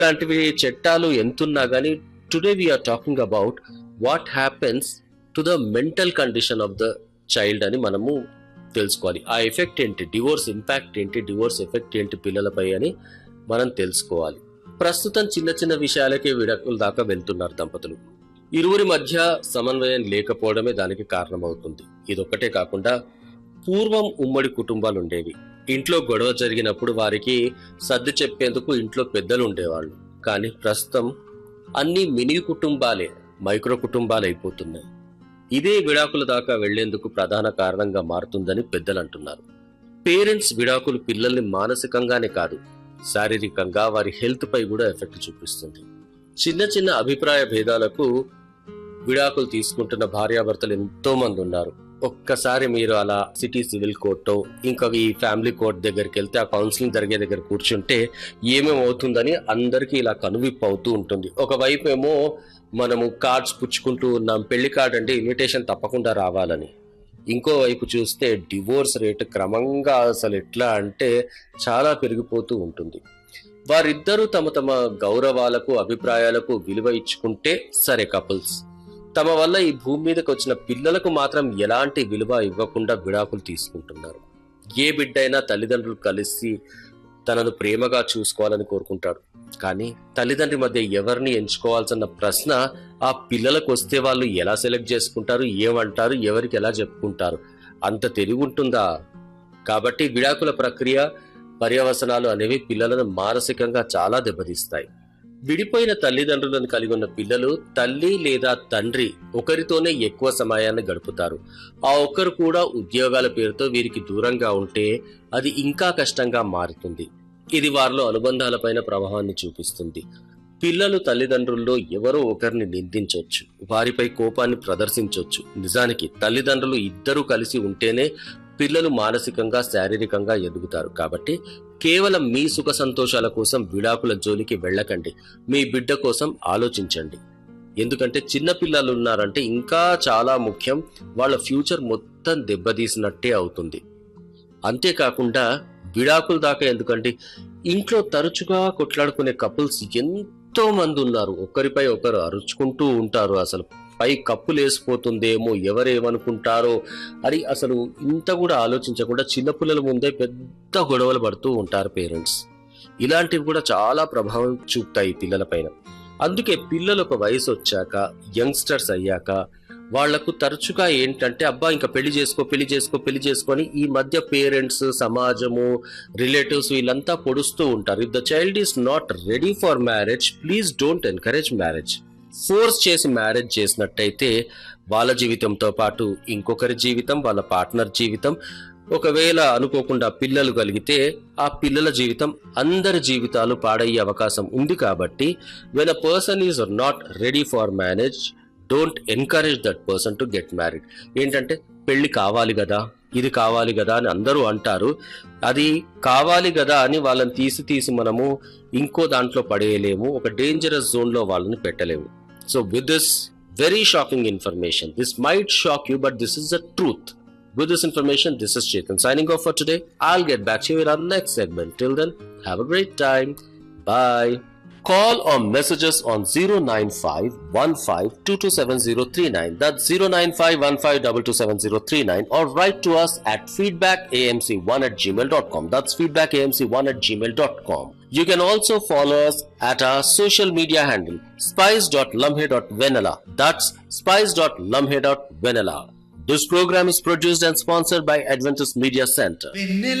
ఇలాంటివి చట్టాలు ఎంతున్నా కానీ today we are talking about what happens to the mental condition of the child అని మనము తెలుసుకోవాలి ఆ ఎఫెక్ట్ ఏంటి డివోర్స్ ఇంపాక్ట్ ఏంటి డివోర్స్ ఎఫెక్ట్ ఏంటి పిల్లలపై అని మనం తెలుసుకోవాలి ప్రస్తుతం చిన్న చిన్న విషయాలకే విడాకుల దాకా వెళ్తున్నారు దంపతులు ఇరువురి మధ్య సమన్వయం లేకపోవడమే దానికి కారణమవుతుంది ఇదొక్కటే కాకుండా పూర్వం ఉమ్మడి కుటుంబాలు ఉండేవి ఇంట్లో గొడవ జరిగినప్పుడు వారికి సర్ది చెప్పేందుకు ఇంట్లో పెద్దలు ఉండేవాళ్ళు కానీ ప్రస్తుతం అన్ని మినీ కుటుంబాలే మైక్రో కుటుంబాలు అయిపోతున్నాయి ఇదే విడాకుల దాకా వెళ్లేందుకు ప్రధాన కారణంగా మారుతుందని పెద్దలు అంటున్నారు పేరెంట్స్ విడాకులు పిల్లల్ని మానసికంగానే కాదు శారీరకంగా వారి హెల్త్ పై కూడా ఎఫెక్ట్ చూపిస్తుంది చిన్న చిన్న అభిప్రాయ భేదాలకు విడాకులు తీసుకుంటున్న భార్యాభర్తలు ఎంతో మంది ఉన్నారు ఒక్కసారి మీరు అలా సిటీ సివిల్ కోర్టు ఇంకా ఈ ఫ్యామిలీ కోర్ట్ దగ్గరికి వెళ్తే ఆ కౌన్సిలింగ్ జరిగే దగ్గర కూర్చుంటే ఏమేమవుతుందని అందరికీ ఇలా కనువిప్పు అవుతూ ఉంటుంది ఒకవైపు ఏమో మనము కార్డ్స్ పుచ్చుకుంటూ ఉన్నాం పెళ్లి కార్డ్ అంటే ఇన్విటేషన్ తప్పకుండా రావాలని ఇంకో వైపు చూస్తే డివోర్స్ రేట్ క్రమంగా అసలు ఎట్లా అంటే చాలా పెరిగిపోతూ ఉంటుంది వారిద్దరూ తమ తమ గౌరవాలకు అభిప్రాయాలకు విలువ ఇచ్చుకుంటే సరే కపుల్స్ తమ వల్ల ఈ భూమి మీదకి వచ్చిన పిల్లలకు మాత్రం ఎలాంటి విలువ ఇవ్వకుండా విడాకులు తీసుకుంటున్నారు ఏ బిడ్డైనా తల్లిదండ్రులు కలిసి తనను ప్రేమగా చూసుకోవాలని కోరుకుంటాడు కానీ తల్లిదండ్రి మధ్య ఎవరిని ఎంచుకోవాల్సిన ప్రశ్న ఆ పిల్లలకు వస్తే వాళ్ళు ఎలా సెలెక్ట్ చేసుకుంటారు ఏమంటారు ఎవరికి ఎలా చెప్పుకుంటారు అంత తెలివి ఉంటుందా కాబట్టి విడాకుల ప్రక్రియ పర్యవసనాలు అనేవి పిల్లలను మానసికంగా చాలా దెబ్బతీస్తాయి విడిపోయిన తల్లిదండ్రులను కలిగి ఉన్న పిల్లలు తల్లి లేదా తండ్రి ఒకరితోనే ఎక్కువ సమయాన్ని గడుపుతారు ఆ ఒక్కరు కూడా ఉద్యోగాల పేరుతో వీరికి దూరంగా ఉంటే అది ఇంకా కష్టంగా మారుతుంది ఇది వారిలో అనుబంధాలపైన ప్రభావాన్ని చూపిస్తుంది పిల్లలు తల్లిదండ్రుల్లో ఎవరో ఒకరిని నిందించవచ్చు వారిపై కోపాన్ని ప్రదర్శించవచ్చు నిజానికి తల్లిదండ్రులు ఇద్దరూ కలిసి ఉంటేనే పిల్లలు మానసికంగా శారీరకంగా ఎదుగుతారు కాబట్టి కేవలం మీ సుఖ సంతోషాల కోసం విడాకుల జోలికి వెళ్ళకండి మీ బిడ్డ కోసం ఆలోచించండి ఎందుకంటే చిన్న పిల్లలు ఉన్నారంటే ఇంకా చాలా ముఖ్యం వాళ్ళ ఫ్యూచర్ మొత్తం దెబ్బతీసినట్టే అవుతుంది అంతేకాకుండా విడాకుల దాకా ఎందుకంటే ఇంట్లో తరచుగా కొట్లాడుకునే కపుల్స్ ఎంతో మంది ఉన్నారు ఒకరిపై ఒకరు అరుచుకుంటూ ఉంటారు అసలు పై కప్పులు వేసిపోతుందేమో ఎవరేమనుకుంటారో అని అసలు ఇంత కూడా ఆలోచించకుండా చిన్నపిల్లల ముందే పెద్ద గొడవలు పడుతూ ఉంటారు పేరెంట్స్ ఇలాంటివి కూడా చాలా ప్రభావం చూపుతాయి పిల్లలపైన అందుకే పిల్లలు ఒక వయసు వచ్చాక యంగ్స్టర్స్ అయ్యాక వాళ్లకు తరచుగా ఏంటంటే అబ్బా ఇంకా పెళ్లి చేసుకో పెళ్లి చేసుకో పెళ్లి చేసుకొని ఈ మధ్య పేరెంట్స్ సమాజము రిలేటివ్స్ వీళ్ళంతా పొడుస్తూ ఉంటారు if the child is not ready for marriage please don't encourage marriage force చేసి మ్యారేజ్ చేసినట్టయితే వాళ్ళ జీవితంతో పాటు ఇంకొకరి జీవితం వాళ్ళ పార్ట్నర్ జీవితం ఒకవేళ అనుకోకుండా పిల్లలు కలిగితే ఆ పిల్లల జీవితం అందరి జీవితాలు పాడయ్యే అవకాశం ఉంది కాబట్టి when a person is not ready for marriage don't encourage that person to get married ఏంటంటే పెళ్లి కావాలి కదా ఇది కావాలి కదా అని అందరూ అంటారు అది కావాలి కదా అని వాళ్ళని తీసి తీసి మనము ఇంకో దాంట్లో పడేయలేము ఒక డేంజరస్ జోన్ లో వాళ్ళని పెట్టలేము so with this very shocking information this might shock you but this is the truth With this information, this is Chetan signing off for today. I'll get back to you in our next segment. Till then, have a great time. Bye. Call or messages on 09515227039. That's 09515227039 or write to us at feedbackamc1 at gmail.com. That's feedbackamc1 at gmail.com. You can also follow us at our social media handle spice.lumhe.vanilla. That's spice.lumhe.vanilla. This program is produced and sponsored by Adventist Media Center. Vennela